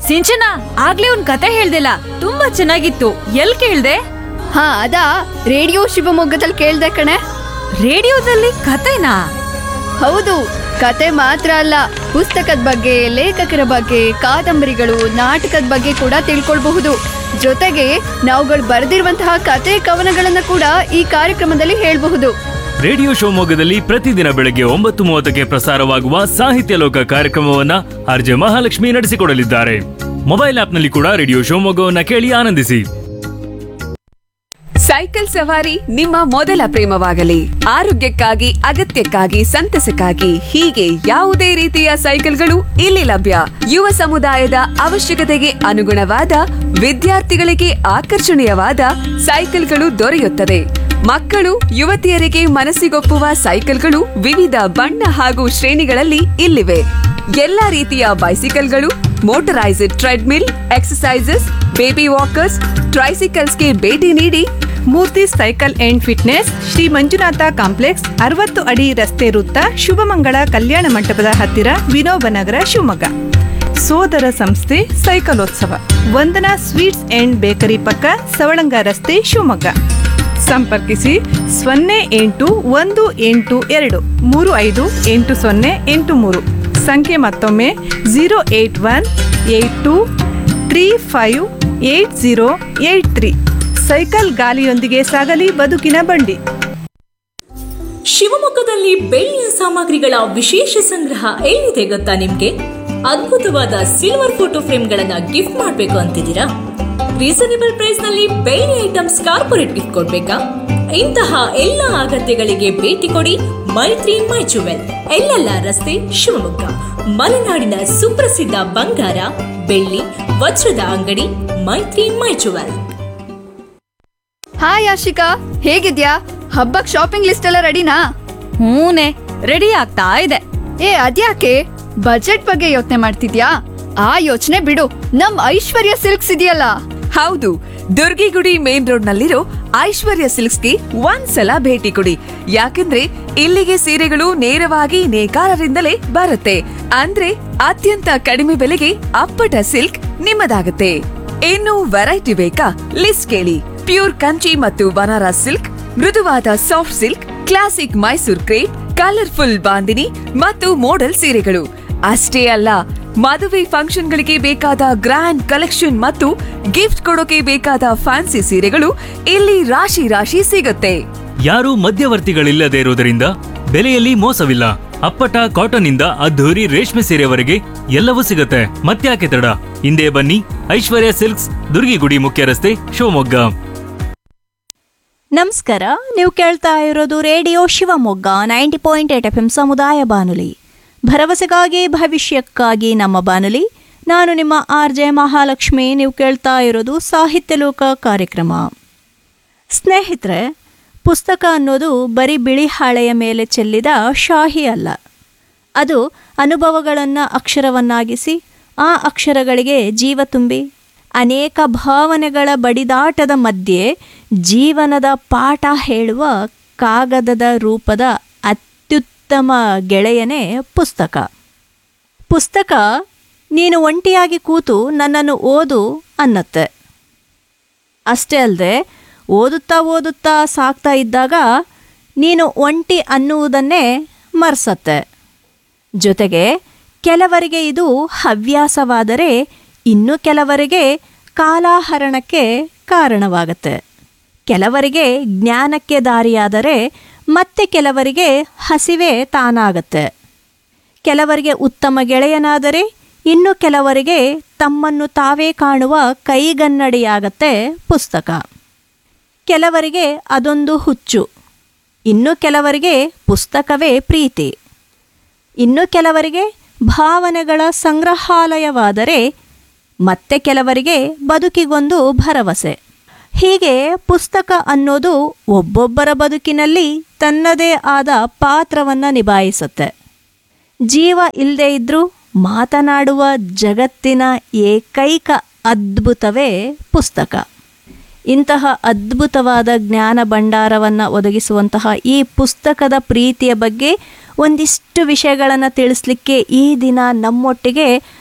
ಸಿಂಚನ ಆಗ್ಲೇ ಒಂದ್ ಕತೆ ಹೇಳ್ದಿಲ್ಲ ತುಂಬಾ ಚೆನ್ನಾಗಿತ್ತು ಎಲ್ ಕೇಳ್ದೆ ಹಾ ಅದಾ ರೇಡಿಯೋ ಶಿವಮೊಗ್ಗದಲ್ಲಿ ಕೇಳ್ದೆ ಕಣೆ ರೇಡಿಯೋದಲ್ಲಿ ಕತೆನಾ ಹೌದು ಕತೆ ಮಾತ್ರ ಅಲ್ಲ ಪುಸ್ತಕದ ಬಗ್ಗೆ ಲೇಖಕರ ಬಗ್ಗೆ ಕಾದಂಬರಿಗಳು ನಾಟಕದ ಬಗ್ಗೆ ಕೂಡ ತಿಳ್ಕೊಳ್ಬಹುದು ಜೊತೆಗೆ ನಾವುಗಳು ಬರೆದಿರುವಂತಹ ಕತೆ ಕವನಗಳನ್ನ ಕೂಡ ಈ ಕಾರ್ಯಕ್ರಮದಲ್ಲಿ ಹೇಳಬಹುದು ರೇಡಿಯೋ ಶಿವಮೊಗ್ಗದಲ್ಲಿ ಪ್ರತಿದಿನ ಬೆಳಗ್ಗೆ ಒಂಬತ್ತು ಮೂವತ್ತಕ್ಕೆ ಪ್ರಸಾರವಾಗುವ ಸಾಹಿತ್ಯ ಲೋಕ ಕಾರ್ಯಕ್ರಮವನ್ನ ಆರ್ಜೆ ಮಹಾಲಕ್ಷ್ಮಿ ನಡೆಸಿಕೊಡಲಿದ್ದಾರೆ ಮೊಬೈಲ್ ಆಪ್ನಲ್ಲಿ ಕೂಡ ರೇಡಿಯೋ ಶಿವಮೊಗ್ಗವನ್ನ ಕೇಳಿ ಆನಂದಿಸಿ ಸೈಕಲ್ ಸವಾರಿ ನಿಮ್ಮ ಮೊದಲ ಪ್ರೇಮವಾಗಲಿ ಆರೋಗ್ಯಕ್ಕಾಗಿ ಅಗತ್ಯಕ್ಕಾಗಿ ಸಂತಸಕ್ಕಾಗಿ ಹೀಗೆ ಯಾವುದೇ ರೀತಿಯ ಸೈಕಲ್ಗಳು ಇಲ್ಲಿ ಲಭ್ಯ ಯುವ ಸಮುದಾಯದ ಅವಶ್ಯಕತೆಗೆ ಅನುಗುಣವಾದ ವಿದ್ಯಾರ್ಥಿಗಳಿಗೆ ಆಕರ್ಷಣೀಯವಾದ ಸೈಕಲ್ಗಳು ದೊರೆಯುತ್ತದೆ ಮಕ್ಕಳು ಯುವತಿಯರಿಗೆ ಮನಸ್ಸಿಗೊಪ್ಪುವ ಸೈಕಲ್ಗಳು ವಿವಿಧ ಬಣ್ಣ ಹಾಗೂ ಶ್ರೇಣಿಗಳಲ್ಲಿ ಇಲ್ಲಿವೆ ಎಲ್ಲಾ ರೀತಿಯ ಬೈಸಿಕಲ್ಗಳು motorised treadmill exercises baby walkers ಟ್ರೈಸಿಕಲ್ಸ್ಗೆ ಭೇಟಿ ನೀಡಿ Murthy cycle and fitness Shri Manjunatha complex ಅರವತ್ತು ಅಡಿ ರಸ್ತೆ ವೃತ್ತ ಶುಭಮಂಗಳ ಕಲ್ಯಾಣ ಮಂಟಪದ ಹತ್ತಿರ ವಿನೋಬ ನಗರ ಶಿವಮೊಗ್ಗ ಸೋದರ ಸಂಸ್ಥೆ ಸೈಕಲೋತ್ಸವ ವಂದನಾ ಸ್ವೀಟ್ಸ್ ಅಂಡ್ ಬೇಕರಿ ಪಕ್ಕ ಸವಳಂಗ ರಸ್ತೆ ಶಿವಮೊಗ್ಗ ಸಂಪರ್ಕಿಸಿ ಸೊನ್ನೆ ಎಂಟು ಒಂದು ಎಂಟು ಎರಡು ಮೂರು ಐದು ಎಂಟು ಸೊನ್ನೆ ಎಂಟು ಮೂರು ಸಂಖ್ಯೆ ಮತ್ತೊಮ್ಮೆ zero eight one eight two three five eight zero eight three cycle ಗಾಲಿಯೊಂದಿಗೆ ಸಾಗಲಿ ಬದುಕಿನ ಬಂಡಿ ಶಿವಮೊಗ್ಗದಲ್ಲಿ ಬೆಳ್ಳಿಯ ಸಾಮಗ್ರಿಗಳ ವಿಶೇಷ ಸಂಗ್ರಹ ಎಲ್ಲಿದೆ ಗೊತ್ತಾ ನಿಮ್ಗೆ ಅದ್ಭುತವಾದ ಸಿಲ್ವರ್ ಫೋಟೋ ಫ್ರೇಮ್ಗಳನ್ನ ಗಿಫ್ಟ್ ಮಾಡಬೇಕು ಅಂತಿದ್ದೀರಾ ರೀಸನೇಬಲ್ ಪ್ರೈಸ್ ನಲ್ಲಿ ಬೆಳ್ಳಿ ಐಟಮ್ಸ್ ಕಾರ್ಪೊರೇಟ್ ಗಿಫ್ಟ್ ಕೊಡ್ಬೇಕಾ ಇಂತಹ ಎಲ್ಲ ಅಗತ್ಯಗಳಿಗೆ ಭೇಟಿ ಕೊಡಿ ಮೈತ್ರಿ ಮೈ ಜುವೆಲ್ ಎಲ್ಲೆಲ್ಲ ರಸ್ತೆ ಶಿವಮೊಗ್ಗ ಮಲೆನಾಡಿನ ಸುಪ್ರಸಿದ್ಧ ಬಂಗಾರ ಬೆಳ್ಳಿ ವಜ್ರದ ಅಂಗಡಿ ಮೈತ್ರಿ ಮೈ ಜುವೆಲ್ ಹಾಯ್ ಆಶಿಕಾ ಹೇಗಿದ್ಯಾ ಹಬ್ಬಕ್ ಶಾಪಿಂಗ್ ಲಿಸ್ಟ್ ಎಲ್ಲ ರೆಡಿನಾ ಹೂನೆ ರೆಡಿ ಆಗ್ತಾ ಇದೆ ಏ ಅದ್ಯಾಕೆ ಬಜೆಟ್ ಬಗ್ಗೆ ಯೋಚನೆ ಮಾಡ್ತಿದ್ಯಾ ಆ ಯೋಚನೆ ಬಿಡು ನಮ್ ಐಶ್ವರ್ಯ ಸಿಲ್ಕ್ಸ್ ಇದೆಯಲ್ಲ ಹೌದು ದುರ್ಗಿಗುಡಿ ಮೇನ್ ರೋಡ್ ನಲ್ಲಿರೋ ಐಶ್ವರ್ಯ ಸಿಲ್ಕ್ಸ್ಗೆ ಒಂದ್ಸಲ ಭೇಟಿ ಕೊಡಿ ಯಾಕಂದ್ರೆ ಇಲ್ಲಿಗೆ ಸೀರೆಗಳು ನೇರವಾಗಿ ನೇಕಾರರಿಂದಲೇ ಬರುತ್ತೆ ಅಂದ್ರೆ ಅತ್ಯಂತ ಕಡಿಮೆ ಬೆಲೆಗೆ ಅಪ್ಪಟ ಸಿಲ್ಕ್ ನಿಮ್ಮದಾಗುತ್ತೆ ಇನ್ನು ವೆರೈಟಿ ಬೇಕಾ ಲಿಸ್ಟ್ ಕೇಳಿ ಪ್ಯೂರ್ ಕಂಚಿ ಮತ್ತು ಬನಾರಸ್ ಸಿಲ್ಕ್ ಮೃದುವಾದ soft silk classic Mysore crepe colourful bandhini ಮತ್ತು ಮೋಡಲ್ ಸೀರೆಗಳು ಅಷ್ಟೇ ಅಲ್ಲ ಮದುವೆ ಫಂಕ್ಷನ್ಗಳಿಗೆ ಬೇಕಾದ ಗ್ರ್ಯಾಂಡ್ ಕಲೆಕ್ಷನ್ ಮತ್ತು ಗಿಫ್ಟ್ ಕೊಡೋಕೆ ಬೇಕಾದ ಫ್ಯಾನ್ಸಿ ಸೀರೆಗಳು ಇಲ್ಲಿ ರಾಶಿ ರಾಶಿ ಸಿಗುತ್ತೆ ಯಾರೂ ಮಧ್ಯವರ್ತಿಗಳಿಲ್ಲದೆ ಇರುವುದರಿಂದ ಬೆಲೆಯಲ್ಲಿ ಮೋಸವಿಲ್ಲ ಅಪ್ಪಟ ಕಾಟನ್ ಇಂದ ಅದ್ಧೂರಿ ರೇಷ್ಮೆ ಸೀರೆವರೆಗೆ ಎಲ್ಲವೂ ಸಿಗುತ್ತೆ ಮತ್ತ್ಯಾಕೆ ತಡ ಹಿಂದೆ ಬನ್ನಿ ಐಶ್ವರ್ಯ ಸಿಲ್ಕ್ಸ್ ದುರ್ಗಿಗುಡಿ ಮುಖ್ಯ ರಸ್ತೆ ಶಿವಮೊಗ್ಗ ನಮಸ್ಕಾರ ನೀವು ಕೇಳ್ತಾ ಇರೋದು radio Shivamogga ninety point eight F M ಸಮುದಾಯ ಬಾನುಲಿ ಭರವಸೆಗಾಗಿ ಭವಿಷ್ಯಕ್ಕಾಗಿ ನಮ್ಮ ಬಾನುಲಿ ನಾನು ನಿಮ್ಮ ಆರ್ ಜೆ ಮಹಾಲಕ್ಷ್ಮಿ ನೀವು ಕೇಳ್ತಾ ಇರೋದು ಸಾಹಿತ್ಯ ಲೋಕ ಕಾರ್ಯಕ್ರಮ ಸ್ನೇಹಿತರೆ ಪುಸ್ತಕ ಅನ್ನೋದು ಬರೀ ಬಿಳಿ ಹಾಳೆಯ ಮೇಲೆ ಚೆಲ್ಲಿದ ಶಾಹಿ ಅಲ್ಲ ಅದು ಅನುಭವಗಳನ್ನು ಅಕ್ಷರವನ್ನಾಗಿಸಿ ಆ ಅಕ್ಷರಗಳಿಗೆ ಜೀವ ತುಂಬಿ ಅನೇಕ ಭಾವನೆಗಳ ಬಡಿದಾಟದ ಮಧ್ಯೆ ಜೀವನದ ಪಾಠ ಹೇಳುವ ಕಾಗದದ ರೂಪದ ಅತ್ಯುತ್ತಮ ಗೆಳೆಯನೇ ಪುಸ್ತಕ ಪುಸ್ತಕ ನೀನು ಒಂಟಿಯಾಗಿ ಕೂತು ನನ್ನನ್ನು ಓದು ಅನ್ನತ್ತೆ ಅಷ್ಟೇ ಅಲ್ಲದೆ ಓದುತ್ತಾ ಓದುತ್ತಾ ಸಾಕ್ತಾ ಇದ್ದಾಗ ನೀನು ಒಂಟಿ ಅನ್ನುವುದನ್ನೇ ಮರ್ಸತ್ತೆ ಜೊತೆಗೆ ಕೆಲವರಿಗೆ ಇದು ಹವ್ಯಾಸವಾದರೆ ಇನ್ನು ಕೆಲವರಿಗೆ ಕಾಲಾಹರಣಕ್ಕೆ ಕಾರಣವಾಗುತ್ತೆ ಕೆಲವರಿಗೆ ಜ್ಞಾನಕ್ಕೆ ದಾರಿಯಾದರೆ ಮತ್ತೆ ಕೆಲವರಿಗೆ ಹಸಿವೆ ತಾನಾಗತ್ತೆ ಕೆಲವರಿಗೆ ಉತ್ತಮ ಗೆಳೆಯನಾದರೆ ಇನ್ನು ಕೆಲವರಿಗೆ ತಮ್ಮನ್ನು ತಾವೇ ಕಾಣುವ ಕೈಗನ್ನಡಿಯಾಗತ್ತೆ ಪುಸ್ತಕ ಕೆಲವರಿಗೆ ಅದೊಂದು ಹುಚ್ಚು ಇನ್ನು ಕೆಲವರಿಗೆ ಪುಸ್ತಕವೇ ಪ್ರೀತಿ ಇನ್ನು ಕೆಲವರಿಗೆ ಭಾವನೆಗಳ ಸಂಗ್ರಹಾಲಯವಾದರೆ ಮತ್ತೆ ಕೆಲವರಿಗೆ ಬದುಕಿಗೊಂದು ಭರವಸೆ ಹೀಗೆ ಪುಸ್ತಕ ಅನ್ನೋದು ಒಬ್ಬೊಬ್ಬರ ಬದುಕಿನಲ್ಲಿ ತನ್ನದೇ ಆದ ಪಾತ್ರವನ್ನು ನಿಭಾಯಿಸುತ್ತೆ ಜೀವ ಇಲ್ಲದೆ ಇದ್ರೂ ಮಾತನಾಡುವ ಜಗತ್ತಿನ ಏಕೈಕ ಅದ್ಭುತವೇ ಪುಸ್ತಕ ಇಂತಹ ಅದ್ಭುತವಾದ ಜ್ಞಾನ ಭಂಡಾರವನ್ನು ಒದಗಿಸುವಂತಹ ಈ ಪುಸ್ತಕದ ಪ್ರೀತಿಯ ಬಗ್ಗೆ ಒಂದಿಷ್ಟು ವಿಷಯಗಳನ್ನು ತಿಳಿಸ್ಲಿಕ್ಕೆ ಈ ದಿನ ನಮ್ಮೊಟ್ಟಿಗೆ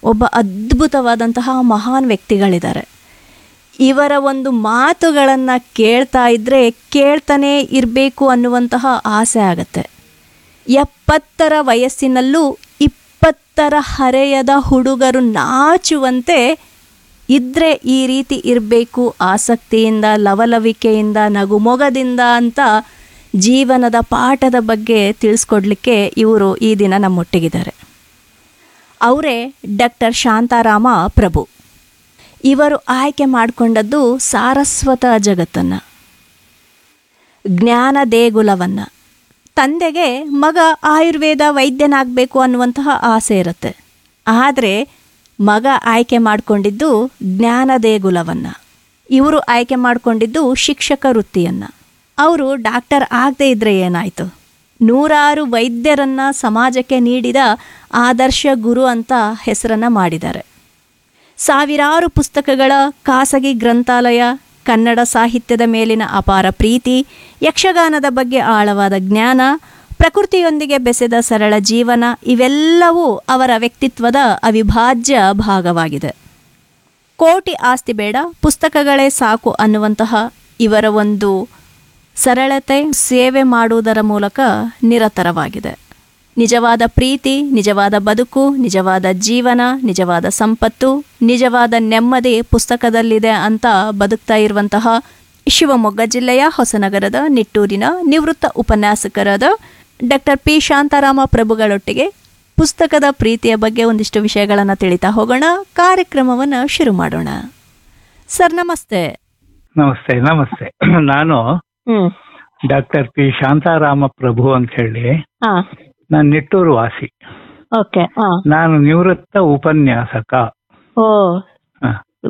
ಒಬ್ಬ ಅದ್ಭುತವಾದಂತಹ ಮಹಾನ್ ವ್ಯಕ್ತಿಗಳಿದ್ದಾರೆ ಇವರ ಒಂದು ಮಾತುಗಳನ್ನು ಕೇಳ್ತಾ ಇದ್ದರೆ ಕೇಳ್ತಾನೇ ಇರಬೇಕು ಅನ್ನುವಂತಹ ಆಸೆ ಆಗತ್ತೆ ಎಪ್ಪತ್ತರ ವಯಸ್ಸಿನಲ್ಲೂ ಇಪ್ಪತ್ತರ ಹರೆಯದ ಹುಡುಗರು ನಾಚುವಂತೆ ಇದ್ರೆ ಈ ರೀತಿ ಇರಬೇಕು ಆಸಕ್ತಿಯಿಂದ ಲವಲವಿಕೆಯಿಂದ ನಗುಮೊಗದಿಂದ ಅಂತ ಜೀವನದ ಪಾಠದ ಬಗ್ಗೆ ತಿಳಿಸ್ಕೊಡ್ಲಿಕ್ಕೆ ಇವರು ಈ ದಿನ ನಮ್ಮೊಟ್ಟಿಗಿದ್ದಾರೆ ಅವರೇ ಡಾಕ್ಟರ್ ಶಾಂತಾರಾಮ ಪ್ರಭು ಇವರು ಆಯ್ಕೆ ಮಾಡಿಕೊಂಡದ್ದು ಸಾರಸ್ವತ ಜಗತ್ತನ್ನು ಜ್ಞಾನ ದೇಗುಲವನ್ನು ತಂದೆಗೆ ಮಗ ಆಯುರ್ವೇದ ವೈದ್ಯನಾಗಬೇಕು ಅನ್ನುವಂತಹ ಆಸೆ ಇರುತ್ತೆ ಆದರೆ ಮಗ ಆಯ್ಕೆ ಮಾಡಿಕೊಂಡಿದ್ದು ಜ್ಞಾನ ದೇಗುಲವನ್ನು ಇವರು ಆಯ್ಕೆ ಮಾಡಿಕೊಂಡಿದ್ದು ಶಿಕ್ಷಕ ವೃತ್ತಿಯನ್ನು ಅವರು ಡಾಕ್ಟರ್ ಆಗದೇ ಇದ್ದರೆ ಏನಾಯಿತು ನೂರಾರು ವೈದ್ಯರನ್ನು ಸಮಾಜಕ್ಕೆ ನೀಡಿದ ಆದರ್ಶ ಗುರು ಅಂತ ಹೆಸರನ್ನು ಮಾಡಿದ್ದಾರೆ ಸಾವಿರಾರು ಪುಸ್ತಕಗಳ ಖಾಸಗಿ ಗ್ರಂಥಾಲಯ ಕನ್ನಡ ಸಾಹಿತ್ಯದ ಮೇಲಿನ ಅಪಾರ ಪ್ರೀತಿ ಯಕ್ಷಗಾನದ ಬಗ್ಗೆ ಆಳವಾದ ಜ್ಞಾನ ಪ್ರಕೃತಿಯೊಂದಿಗೆ ಬೆಸೆದ ಸರಳ ಜೀವನ ಇವೆಲ್ಲವೂ ಅವರ ವ್ಯಕ್ತಿತ್ವದ ಅವಿಭಾಜ್ಯ ಭಾಗವಾಗಿದೆ ಕೋಟಿ ಆಸ್ತಿ ಬೇಡ ಪುಸ್ತಕಗಳೇ ಸಾಕು ಅನ್ನುವಂತಹ ಇವರ ಒಂದು ಸರಳತೆ ಸೇವೆ ಮಾಡುವುದರ ಮೂಲಕ ನಿರತರವಾಗಿದೆ ನಿಜವಾದ ಪ್ರೀತಿ ನಿಜವಾದ ಬದುಕು ನಿಜವಾದ ಜೀವನ ನಿಜವಾದ ಸಂಪತ್ತು ನಿಜವಾದ ನೆಮ್ಮದಿ ಪುಸ್ತಕದಲ್ಲಿದೆ ಅಂತ ಬದುಕ್ತಾ ಇರುವಂತಹ ಶಿವಮೊಗ್ಗ ಜಿಲ್ಲೆಯ ಹೊಸನಗರದ ನಿಟ್ಟೂರಿನ ನಿವೃತ್ತ ಉಪನ್ಯಾಸಕರಾದ ಡಾಕ್ಟರ್ ಪಿ ಶಾಂತಾರಾಮ ಪ್ರಭುಗಳೊಟ್ಟಿಗೆ ಪುಸ್ತಕದ ಪ್ರೀತಿಯ ಬಗ್ಗೆ ಒಂದಿಷ್ಟು ವಿಷಯಗಳನ್ನು ತಿಳಿತಾ ಹೋಗೋಣ ಕಾರ್ಯಕ್ರಮವನ್ನು ಶುರು ಮಾಡೋಣ ಸರ್ ನಮಸ್ತೆ ನಮಸ್ತೆ ನಮಸ್ತೆ ನಾನು ಹ್ಮ್ ಡಾಕ್ಟರ್ ಪಿ ಶಾಂತಾರಾಮ ಪ್ರಭು ಅಂತ ಹೇಳಿ ಹಾ ನಾನು ನಿಟ್ಟೂರು ವಾಸಿ ಓಕೆ ಹಾ ನಾನು ನಿವೃತ್ತ ಉಪನ್ಯಾಸಕ ಓ ಹ,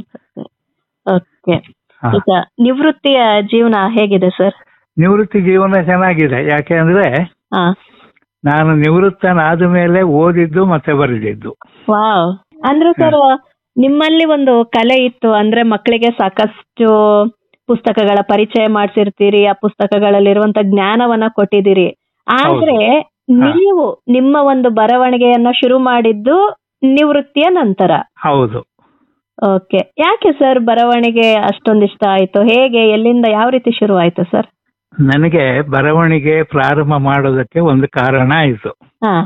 ಓಕೆ ಹ. ಈಗ ನಿವೃತ್ತಿಯ ಜೀವನ ಹೇಗಿದೆ ಸರ್ ನಿವೃತ್ತಿ ಜೀವನ ಚೆನ್ನಾಗಿದೆ ಯಾಕೆ ಅಂದ್ರೆ ಹಾ ನಾನು ನಿವೃತ್ತನಾದ ಮೇಲೆ ಓದಿದ್ದು ಮತ್ತೆ ಬರೆದಿದ್ದು ವಾವ್ ಅಂದ್ರೆ ಸರ್ ನಿಮ್ಮಲ್ಲಿ ಒಂದು ಕಲೆ ಇತ್ತು ಅಂದ್ರೆ ಮಕ್ಕಳಿಗೆ ಸಾಕಷ್ಟು ಪುಸ್ತಕಗಳ ಪರಿಚಯ ಮಾಡಿಸಿರ್ತೀರಿ ಆ ಪುಸ್ತಕಗಳಲ್ಲಿರುವಂತ ಜ್ಞಾನವನ್ನ ಕೊಟ್ಟಿದ್ದೀರಿ ಆದ್ರೆ ಹಾ. ನೀವು ನಿಮ್ಮ ಒಂದು ಬರವಣಿಗೆಯನ್ನ ಶುರು ಮಾಡಿದ್ದು ನಿವೃತ್ತಿಯ ನಂತರ ಹೌದು ಓಕೆ ಯಾಕೆ ಸರ್ ಬರವಣಿಗೆ ಅಷ್ಟೊಂದು ಇಷ್ಟ ಆಯ್ತು ಹೇಗೆ ಎಲ್ಲಿಂದ ಯಾವ ರೀತಿ ಶುರು ಆಯ್ತು ಸರ್ ನನಗೆ ಬರವಣಿಗೆ ಪ್ರಾರಂಭ ಮಾಡೋದಕ್ಕೆ ಒಂದು ಕಾರಣ ಆಯಿತು ಹಾ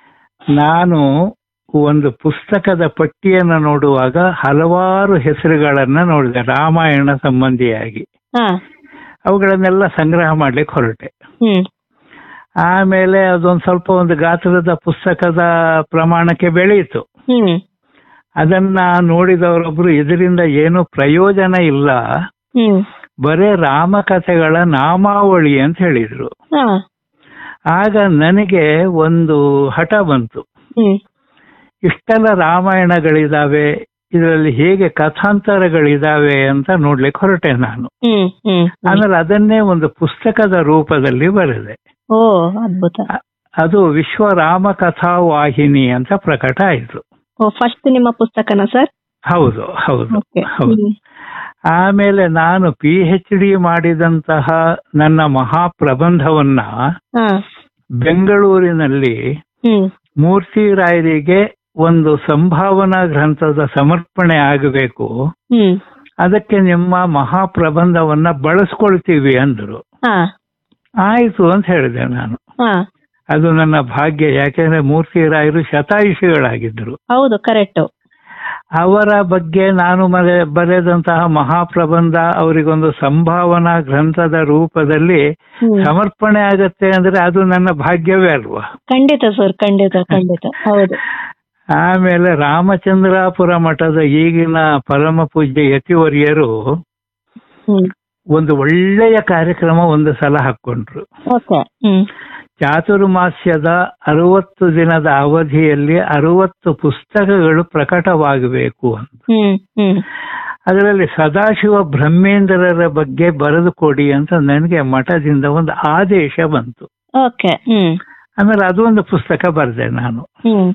ನಾನು ಒಂದು ಪುಸ್ತಕದ ಪಟ್ಟಿಯನ್ನು ನೋಡುವಾಗ ಹಲವಾರು ಹೆಸರುಗಳನ್ನ ನೋಡಿದೆ ರಾಮಾಯಣ ಸಂಬಂಧಿಯಾಗಿ ಹಾ ಅವುಗಳನ್ನೆಲ್ಲ ಸಂಗ್ರಹ ಮಾಡ್ಲಿಕ್ಕೆ ಹೊರಟೆ ಹ್ಮ್ ಆಮೇಲೆ ಅದೊಂದು ಸ್ವಲ್ಪ ಒಂದು ಗಾತ್ರದ ಪುಸ್ತಕದ ಪ್ರಮಾಣಕ್ಕೆ ಬೆಳೆಯಿತು ಹ್ಮ್ ಅದನ್ನ ನೋಡಿದವರೊಬ್ರು ಇದರಿಂದ ಏನು ಪ್ರಯೋಜನ ಇಲ್ಲ ಹ್ಮ್ ಬರೇ ರಾಮಕಥೆಗಳ ನಾಮಾವಳಿ ಅಂತ ಹೇಳಿದ್ರು ಹಾ ಆಗ ನನಗೆ ಒಂದು ಹಠ ಬಂತು ಹ್ಮ್ ಇಷ್ಟೆಲ್ಲ ರಾಮಾಯಣಗಳಿದಾವೆ ಇದರಲ್ಲಿ ಹೇಗೆ ಕಥಾಂತರಗಳಿದಾವೆ ಅಂತ ನೋಡ್ಲಿಕ್ಕೆ ಹೊರಟೆ ನಾನು ಹ್ಮ್ ಹ್ಮ್ ಹ್ಮ್. ಆಮೇಲೆ ಅದನ್ನೇ ಒಂದು ಪುಸ್ತಕದ ರೂಪದಲ್ಲಿ ಬರೆದೆ ಓ ಅದ್ಭುತ ಅದು ವಿಶ್ವ ರಾಮಕಥಾ ವಾಹಿನಿ ಅಂತ ಪ್ರಕಟ ಆಯಿತು ಓ ಫಸ್ಟ್ ನಿಮ್ಮ ಪುಸ್ತಕನ ಸರ್ ಹೌದು ಹೌದು ಓಕೆ ಹೌದು ಆಮೇಲೆ ನಾನು ಪಿ ಎಚ್ ಡಿ ಮಾಡಿದಂತಹ ನನ್ನ ಮಹಾಪ್ರಬಂಧವನ್ನ ಹಾ ಬೆಂಗಳೂರಿನಲ್ಲಿ ಹ್ಮ್ ಮೂರ್ತಿ ರಾಯರಿಗೆ ಒಂದು ಸಂಭಾವನಾ ಗ್ರಂಥದ ಸಮರ್ಪಣೆ ಆಗಬೇಕು ಹ್ಮ್ ಅದಕ್ಕೆ ನಿಮ್ಮ ಮಹಾಪ್ರಬಂಧವನ್ನ ಬಳಸ್ಕೊಳ್ತೀವಿ ಅಂದರು ಹಾ ಆಯ್ತು ಅಂತ ಹೇಳಿದೆ ನಾನು ಹಾ ಅದು ನನ್ನ ಭಾಗ್ಯ ಯಾಕೆಂದ್ರೆ ಮೂರ್ತಿ ರಾಯರು ಶತಾಯುಷಿಗಳಾಗಿದ್ದರು ಹೌದು ಕರೆಕ್ಟ್ ಅವರ ಬಗ್ಗೆ ನಾನು ಮರೆ ಬರೆದಂತಹ ಮಹಾಪ್ರಬಂಧ ಅವರಿಗೊಂದು ಸಂಭಾವನಾ ಗ್ರಂಥದ ರೂಪದಲ್ಲಿ ಸಮರ್ಪಣೆ ಆಗತ್ತೆ ಅಂದ್ರೆ ಅದು ನನ್ನ ಭಾಗ್ಯವೇ ಅಲ್ವಾ ಖಂಡಿತ ಸರ್ ಖಂಡಿತ ಖಂಡಿತ ಹೌದು ಆಮೇಲೆ ರಾಮಚಂದ್ರಾಪುರ ಮಠದ ಈಗಿನ ಪರಮ ಪೂಜ್ಯ ಯತಿವರ್ಯರು ಹ್ಮ್ ಒಂದು ಒಳ್ಳೆಯ ಕಾರ್ಯಕ್ರಮ ಒಂದು ಸಲ ಹಾಕೊಂಡ್ರು ಓಕೆ ಹ್ಮ್ ಚಾತುರ್ಮಾಸ್ಯದ ಅರವತ್ತು ದಿನದ ಅವಧಿಯಲ್ಲಿ ಅರವತ್ತು ಪುಸ್ತಕಗಳು ಪ್ರಕಟವಾಗಬೇಕು ಅಂತ ಹ್ಮ್ ಹ್ಮ್ ಅದರಲ್ಲಿ ಸದಾಶಿವ ಬ್ರಹ್ಮೇಂದ್ರರ ಬಗ್ಗೆ ಬರೆದು ಕೊಡಿ ಅಂತ ನನಗೆ ಮಠದಿಂದ ಒಂದು ಆದೇಶ ಬಂತು ಓಕೆ ಹ್ಮ್ ಆಮೇಲೆ ಅದು ಒಂದು ಪುಸ್ತಕ ಬರೆದೆ ನಾನು ಹ್ಮ್